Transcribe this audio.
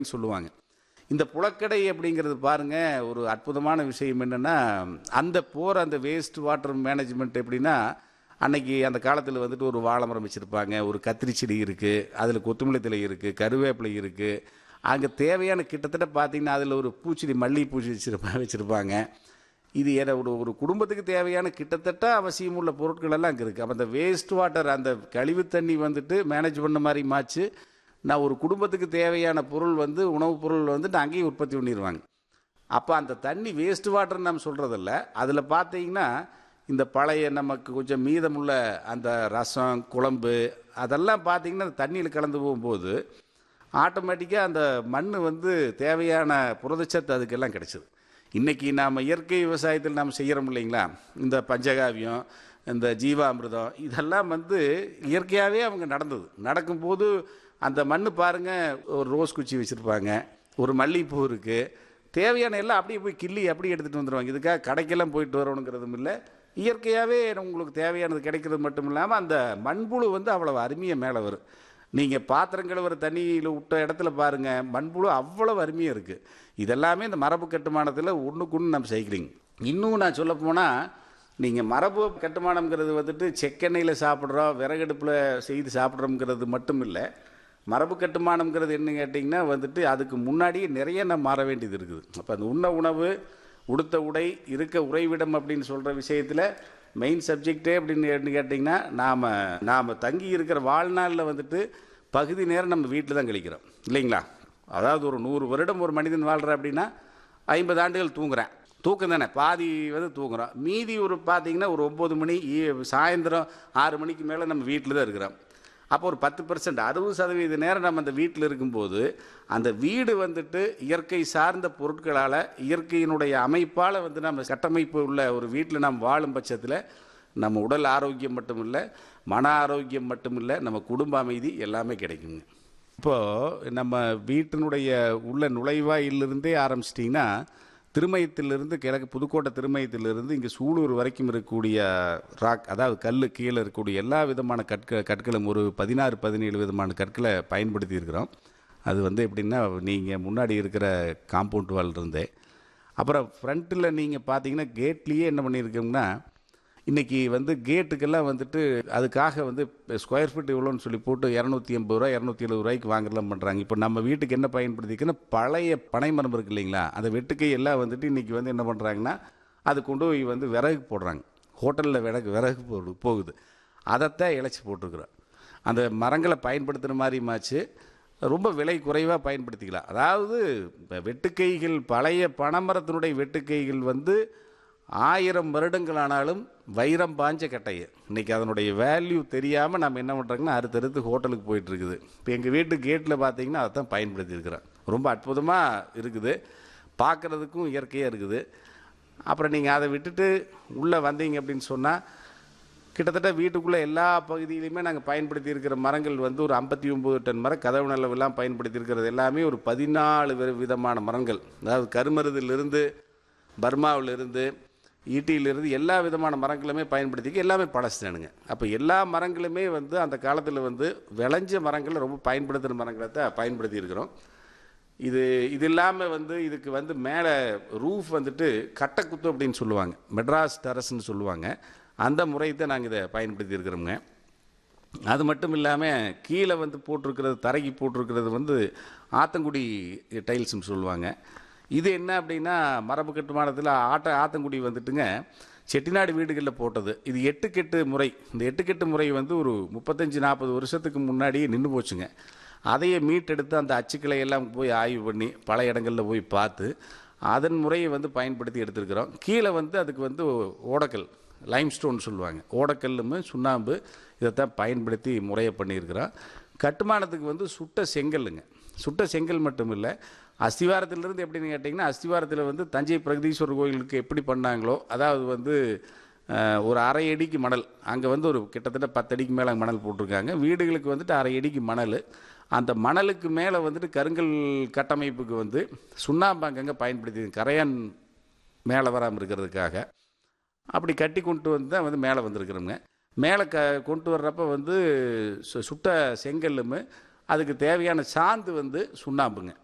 சொல்லுவாங்க இந்த புழக்கடை அப்படிங்கிறது பாருங்க ஒரு அற்புதமான விஷயம் என்னன்னா அந்த போகிற அந்த வேஸ்ட் வாட்டர் மேனேஜ்மெண்ட் எப்படின்னா அன்னைக்கு அந்த காலத்தில் வந்துட்டு ஒரு வாழை மரம் வச்சுருப்பாங்க ஒரு கத்திரி செடி இருக்குது அதில் கொத்தமல்லி தழை இருக்குது கருவேப்பிலை இருக்குது அங்கே தேவையான கிட்டத்தட்ட பார்த்தீங்கன்னா அதில் ஒரு பூச்செடி மல்லி பூச்சி வச்சிருப்பா வச்சுருப்பாங்க இது ஏன்னா ஒரு ஒரு குடும்பத்துக்கு தேவையான கிட்டத்தட்ட அவசியம் உள்ள பொருட்கள் எல்லாம் அங்கே இருக்குது அப்போ அந்த வேஸ்ட் வாட்டர் அந்த கழிவு தண்ணி வந்துட்டு மேனேஜ் பண்ண மாதிரி மாச்சு நான் ஒரு குடும்பத்துக்கு தேவையான பொருள் வந்து உணவுப் பொருள் வந்துட்டு அங்கேயும் உற்பத்தி பண்ணிடுவாங்க அப்போ அந்த தண்ணி வேஸ்ட் வாட்டர்னு நம்ம சொல்கிறதில்ல அதில் பார்த்தீங்கன்னா இந்த பழைய நமக்கு கொஞ்சம் மீதமுள்ள அந்த ரசம் குழம்பு அதெல்லாம் பார்த்தீங்கன்னா அந்த தண்ணியில் கலந்து போகும்போது ஆட்டோமேட்டிக்காக அந்த மண் வந்து தேவையான புரதச்சத்து அதுக்கெல்லாம் கிடைச்சிது இன்றைக்கி நாம் இயற்கை விவசாயத்தில் நாம் செய்கிறோம் இல்லைங்களா இந்த பஞ்சகாவியம் இந்த ஜீவாமிர்தம் இதெல்லாம் வந்து இயற்கையாகவே அவங்க நடந்தது நடக்கும்போது அந்த மண் பாருங்கள் ஒரு ரோஸ் குச்சி வச்சுருப்பாங்க ஒரு மல்லிகைப்பூ இருக்குது தேவையான எல்லாம் அப்படியே போய் கிள்ளி அப்படியே எடுத்துகிட்டு வந்துடுவாங்க இதுக்காக கடைக்கெல்லாம் போயிட்டு வரணுங்கிறதும் இல்லை இயற்கையாகவே உங்களுக்கு தேவையானது கிடைக்கிறது மட்டும் இல்லாமல் அந்த மண்புழு வந்து அவ்வளவு அருமையாக மேலே வரும் நீங்கள் பாத்திரம் கழுவுற தண்ணியில் விட்ட இடத்துல பாருங்கள் மண்புழு அவ்வளவு அருமையாக இருக்குது இதெல்லாமே இந்த மரபு கட்டுமானத்தில் ஒன்றுக்கு ஒன்று நம்ம செய்கிறீங்க இன்னும் நான் சொல்ல போனால் நீங்கள் மரபு கட்டுமானம்ங்கிறது வந்துட்டு செக்கெண்ணெயில் சாப்பிட்றோம் விறகடுப்பில் செய்து சாப்பிட்றோங்கிறது மட்டும் இல்லை மரபு கட்டுமானம்ங்கிறது என்ன கேட்டிங்கன்னா வந்துட்டு அதுக்கு முன்னாடியே நிறைய நம்ம மாற வேண்டியது இருக்குது அப்போ அந்த உண்ண உணவு உடுத்த உடை இருக்க உறைவிடம் அப்படின்னு சொல்கிற விஷயத்தில் மெயின் சப்ஜெக்டே அப்படின்னு என்ன கேட்டிங்கன்னா நாம் நாம் தங்கி இருக்கிற வாழ்நாளில் வந்துட்டு பகுதி நேரம் நம்ம வீட்டில் தான் கழிக்கிறோம் இல்லைங்களா அதாவது ஒரு நூறு வருடம் ஒரு மனிதன் வாழ்கிற அப்படின்னா ஐம்பது ஆண்டுகள் தூங்குறேன் தூக்கம் தானே பாதி வந்து தூங்குறோம் மீதி ஒரு பார்த்தீங்கன்னா ஒரு ஒம்பது மணி ஈ- சாயந்தரம் ஆறு மணிக்கு மேலே நம்ம வீட்டில் தான் இருக்கிறோம் அப்போ ஒரு பத்து பர்சன்ட் அறுபது சதவீத நேரம் நம்ம அந்த வீட்டில் இருக்கும்போது அந்த வீடு வந்துட்டு இயற்கை சார்ந்த பொருட்களால் இயற்கையினுடைய அமைப்பால் வந்து நம்ம கட்டமைப்பு உள்ள ஒரு வீட்டில் நாம் வாழும் பட்சத்தில் நம்ம உடல் ஆரோக்கியம் மட்டும் இல்லை மன ஆரோக்கியம் மட்டும் இல்லை நம்ம குடும்ப அமைதி எல்லாமே கிடைக்குங்க இப்போது நம்ம வீட்டினுடைய உள்ள நுழைவாயிலிருந்தே ஆரம்பிச்சிட்டிங்கன்னா திருமயத்திலிருந்து கிழக்கு புதுக்கோட்டை திருமயத்திலிருந்து இங்கே சூலூர் வரைக்கும் இருக்கக்கூடிய ராக் அதாவது கல் கீழே இருக்கக்கூடிய எல்லா விதமான கற்க கற்களும் ஒரு பதினாறு பதினேழு விதமான கற்களை பயன்படுத்தி இருக்கிறோம் அது வந்து எப்படின்னா நீங்கள் முன்னாடி இருக்கிற காம்பவுண்ட் வால் இருந்தே அப்புறம் ஃப்ரண்ட்டில் நீங்கள் பார்த்தீங்கன்னா கேட்லேயே என்ன பண்ணியிருக்கோம்னா இன்றைக்கி வந்து கேட்டுக்கெல்லாம் வந்துட்டு அதுக்காக வந்து ஸ்கொயர் ஃபீட் இவ்வளோன்னு சொல்லி போட்டு இரநூத்தி எண்பது ரூபா இரநூத்தி எழுபது ரூபாய்க்கு வாங்கலாம் பண்ணுறாங்க இப்போ நம்ம வீட்டுக்கு என்ன பயன்படுத்திக்குன்னா பழைய பனை மரம் இருக்கு இல்லைங்களா அந்த வெட்டுக்கை எல்லாம் வந்துட்டு இன்றைக்கி வந்து என்ன பண்ணுறாங்கன்னா அது கொண்டு போய் வந்து விறகு போடுறாங்க ஹோட்டலில் விறகு விறகு போடு போகுது அதைத்தான் இழைச்சி போட்டிருக்குறோம் அந்த மரங்களை பயன்படுத்துகிற மாதிரிமாச்சு ரொம்ப விலை குறைவாக பயன்படுத்திக்கலாம் அதாவது இப்போ வெட்டுக்கைகள் பழைய பனைமரத்தினுடைய வெட்டுக்கைகள் வந்து ஆயிரம் வருடங்கள் ஆனாலும் வைரம் பாஞ்ச கட்டையை இன்னைக்கு அதனுடைய வேல்யூ தெரியாமல் நம்ம என்ன பண்ணுறோங்கன்னா அடுத்தடுத்து ஹோட்டலுக்கு போயிட்டு இருக்குது இப்போ எங்கள் வீட்டு கேட்டில் பார்த்தீங்கன்னா அதை தான் பயன்படுத்தி இருக்கிறோம் ரொம்ப அற்புதமாக இருக்குது பார்க்குறதுக்கும் இயற்கையாக இருக்குது அப்புறம் நீங்கள் அதை விட்டுட்டு உள்ளே வந்தீங்க அப்படின்னு சொன்னால் கிட்டத்தட்ட வீட்டுக்குள்ளே எல்லா பகுதியிலையுமே நாங்கள் பயன்படுத்தி இருக்கிற மரங்கள் வந்து ஒரு ஐம்பத்தி ஒம்பது டன் மரம் கதவு நிலவெல்லாம் பயன்படுத்தி இருக்கிறது எல்லாமே ஒரு பதினாலு வி- விதமான மரங்கள் அதாவது கருமருதிலிருந்து பர்மாவிலிருந்து ஈட்டியிலிருந்து எல்லா விதமான மரங்களுமே பயன்படுத்திக்க எல்லாமே பழசுதானுங்க அப்போ எல்லா மரங்களுமே வந்து அந்த காலத்தில் வந்து விளைஞ்ச மரங்களை ரொம்ப பயன்படுத்துகிற மரங்களை தான் பயன்படுத்தி இருக்கிறோம் இது இது இல்லாமல் வந்து இதுக்கு வந்து மேலே ரூஃப் வந்துட்டு கட்டக்குத்து அப்படின்னு சொல்லுவாங்க மெட்ராஸ் டெரஸ்ன்னு சொல்லுவாங்க அந்த முறையை தான் நாங்கள் இதை பயன்படுத்தி இருக்கிறோங்க அது மட்டும் இல்லாமல் கீழே வந்து போட்டிருக்கிறது தரைக்கு போட்டிருக்கிறது வந்து ஆத்தங்குடி டைல்ஸ்னு சொல்லுவாங்க இது என்ன அப்படின்னா மரபு கட்டுமானத்தில் ஆட்ட ஆத்தங்குடி வந்துட்டுங்க செட்டிநாடு வீடுகளில் போட்டது இது எட்டுக்கெட்டு முறை இந்த எட்டுக்கெட்டு முறை வந்து ஒரு முப்பத்தஞ்சு நாற்பது வருஷத்துக்கு முன்னாடியே நின்று போச்சுங்க அதையே மீட்டெடுத்து அந்த அச்சுக்களை எல்லாம் போய் ஆய்வு பண்ணி பல இடங்களில் போய் பார்த்து அதன் முறையை வந்து பயன்படுத்தி எடுத்திருக்கிறோம் கீழே வந்து அதுக்கு வந்து ஓடக்கல் லைம்ஸ்டோன் சொல்லுவாங்க ஓடக்கல்லும் சுண்ணாம்பு இதைத்தான் பயன்படுத்தி முறையை பண்ணியிருக்கிறோம் கட்டுமானத்துக்கு வந்து சுட்ட செங்கல்லுங்க சுட்ட செங்கல் மட்டும் இல்லை அஸ்திவாரத்திலிருந்து எப்படின்னு கேட்டிங்கன்னா அஸ்திவாரத்தில் வந்து தஞ்சை பிரகதீஸ்வரர் கோயிலுக்கு எப்படி பண்ணாங்களோ அதாவது வந்து அஹ், ஒரு அரை அடிக்கு மணல் அங்கே வந்து ஒரு கிட்டத்தட்ட பத்து அடிக்கு மேலே மணல் போட்டிருக்காங்க வீடுகளுக்கு வந்துட்டு அரை அடிக்கு மணல் அந்த மணலுக்கு மேலே வந்துட்டு கருங்கல் கட்டமைப்புக்கு வந்து சுண்ணாம்பு அங்கங்கே பயன்படுத்தி கரையான் மேலே வராமல் இருக்கிறதுக்காக அப்படி கட்டி கொண்டு வந்து தான் வந்து மேலே வந்திருக்கிறோங்க மேலே க கொண்டு வர்றப்ப வந்து சு- சுட்ட செங்கல்லும் அதுக்கு தேவையான சாந்து வந்து சுண்ணாம்புங்க